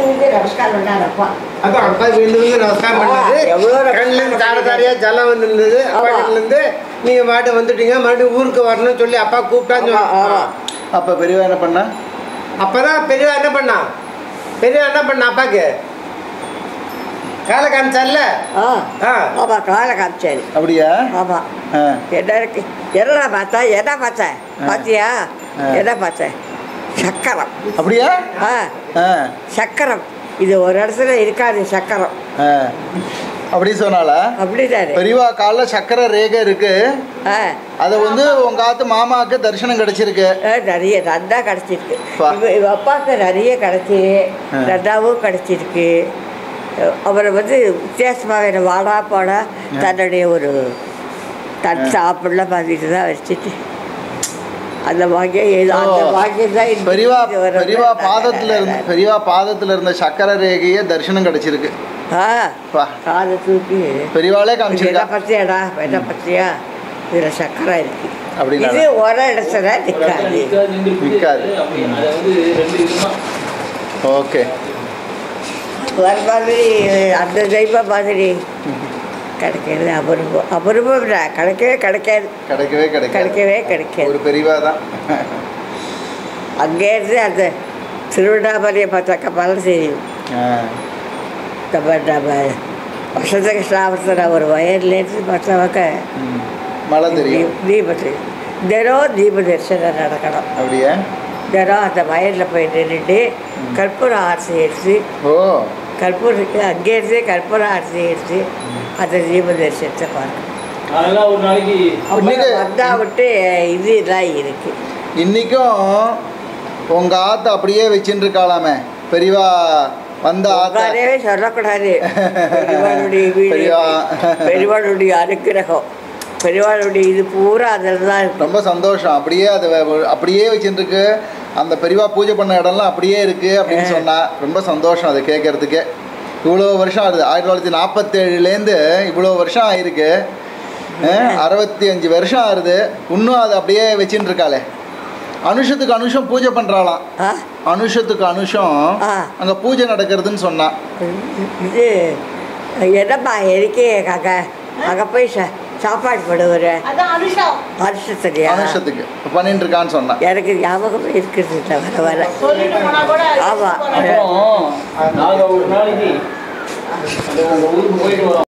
விழுந்து நமஸ்காரம் பண்ணார் அப்பா அதான் அப்பா விழுந்து விழுந்து நமஸ்காரம் பண்ணாரு ஆ, எவ்வளவு நமஸ்காரம் கண்ணுல இருந்து தார பண்ணாரு. தாரையா ஜலம் வந்து இருந்தது அப்பா ஆமா. கிட்ட இருந்து நீங்க மாட்டு வந்துட்டீங்க மறுபடியும் ஊருக்கு வரணும்னு சொல்லி அப்பா கூப்பிட்டான்னு ஆமா, ஆமா. சொன்னா. அப்ப பெரியவா என்ன பண்ணா அப்பதான் பெரியவா என்ன பண்ணா பெரியவா என்ன பண்ணா அப்பாக்கு காலை காமிச்சார்ல ஆ ஆ ஆமா காலை காமிச்சாரு அப்படியா ஆமா ஆ. என்ன இருக்கு என்னடா பார்த்தா என்ன பார்த்தேன் பாத்தியா ஆ. என்ன பார்த்தேன் சக்கரம் அப்படியா ஆ ஆ, சக்கரம் இது ஒரு இடத்துல இருக்காது சக்கரம் ஆ. அப்படி சொன்னால அப்படிதாரு பெரியவா கால்ல சக்கர ரேகை இருக்கு ஆ அதை வந்து உங்க ஆத்து மாமாவுக்கு தரிசனம் கிடைச்சிருக்கு ஆ, நிறைய நன்னா கிடச்சிருக்கு பா. இவ இவ அப்பாவுக்கு நிறைய கிடச்சி ஆ. நன்னாவும் கிடச்சிருக்கு அவரை வந்து வித்தியாசமாக என்ன வாடா போடா தன்னுடைய ஒரு தன் சாப்பிடல மாதிரிட்டு தான் வச்சுட்டு அந்த வாங்கிய ஏதோ அந்த ஓ. வாங்கியம் தான் இன்னைக்கு பெரியவா இது வர பெரியவா மாதிரி பாதத்துல இருந்து பெரியவா பாதத்துல இருந்த சக்கர ரேகையே தரிசனம் கிடைச்சிருக்கு ஆ பா காலை தூக்கி பெரியவாளே என்ன காமிச்சிருக்கா பத்தியாடா என்ன பத்தியா இதில் சக்கரை இருக்கு அப்படிங்களா? இது ஒரு இடத்துல நிற்காது நிக்காது. அதை வந்து ரெண்டு விதமா ஓகே ஒரு மாதிரி அந்த தெய்வம் மாதிரி கிடைக்கிறது அபூர்வம் அபூர்வம் தான். கிடைக்கவே கிடைக்காது கிடைக்கவே கிடைக்காது கிடைக்கவே கிடைக்காது ஒரு பெரியவா தான் அங்கேருந்து அந்த திருவண்ணாமலையை பார்த்தாக்க பலன் தெரியும் ஆ. நம்ம நம்ம வசந்த கிருஷ்ணாவரத்தில் ஒரு வயர்லேருந்து பார்த்தாக்க ம். மழை தெரியும் தீபத்து தினம் தீப தரிசனம் நடக்கணும் அப்படியா தினம் அந்த வயலில் போய் நின்றுட்டு கற்பூர ஆரத்தி எடுத்து ஓ கற்பூரத்துக்கு அங்கேருந்து கற்பூர ஆரத்தி எடுத்து அந்த தீப தரிசனத்தை பார்க்கணும் அதெல்லாம் ஒரு நாளைக்கு அப்புறம் இன்னைக்கு- வந்தா விட்டு இது எல்லாம் இருக்கு இன்னைக்கும் உங்க ஆத்த அப்படியே வச்சுட்டு இருக்காளாமே பெரியவா வந்த ஆத்த உட்காரவே சொல்லக்கூடாது பெரியவாளுடைய வீடு பெரியவா. பெரியவாளுடைய அனுக்கிரகம் பெரியவாளுடைய இது பூரா அதில் தான் இருக்கு ரொம்ப சந்தோஷம் அப்படியே அது வ- அப்படியே வச்சுட்டு இருக்கு அந்த பெரியவா பூஜை பண்ண இடம்லாம் அப்படியே இருக்கு அப்படின்னு சொன்னா ரொம்ப சந்தோஷம் அதை கேட்கறதுக்கே இவ்வளோ வருஷம் ஆகுது ஆயிரத்தி தொள்ளாயிரத்தி நாற்பத்தேழுலேருந்து இவ்வளோ வருஷம் ஆயிருக்கு அஹ், அறுபத்தி அஞ்சு வருஷம் ஆகுது இன்னும் அது அப்படியே வச்சுட்டு இருக்காளே அனுஷத்துக்கு அனுஷம் பூஜை பண்ணுறாளாம் ஆ அனுஷத்துக்கு அனுஷம் ஆ. அங்கே பூஜை நடக்கிறதுன்னு சொன்னா இது என்னம்மா இருக்கே காக்கா அங்கே போய் சா சாப்பாடு போடுவார் அதான் அனுஷம் வருஷத்துலையா அனுஷத்துக்கு பண்ணிட்டு இருக்கான்னு சொன்னா எனக்கு ஞாபகம் இருக்கிறது இல்லை வர வர சொல்லிட்டு போனா கூட ஆமா. போறாங்க. அப்புறம் நாங்கள் ஒரு நாளைக்கு அந்த உங்க ஊருக்கு போயிட்டு வரோம்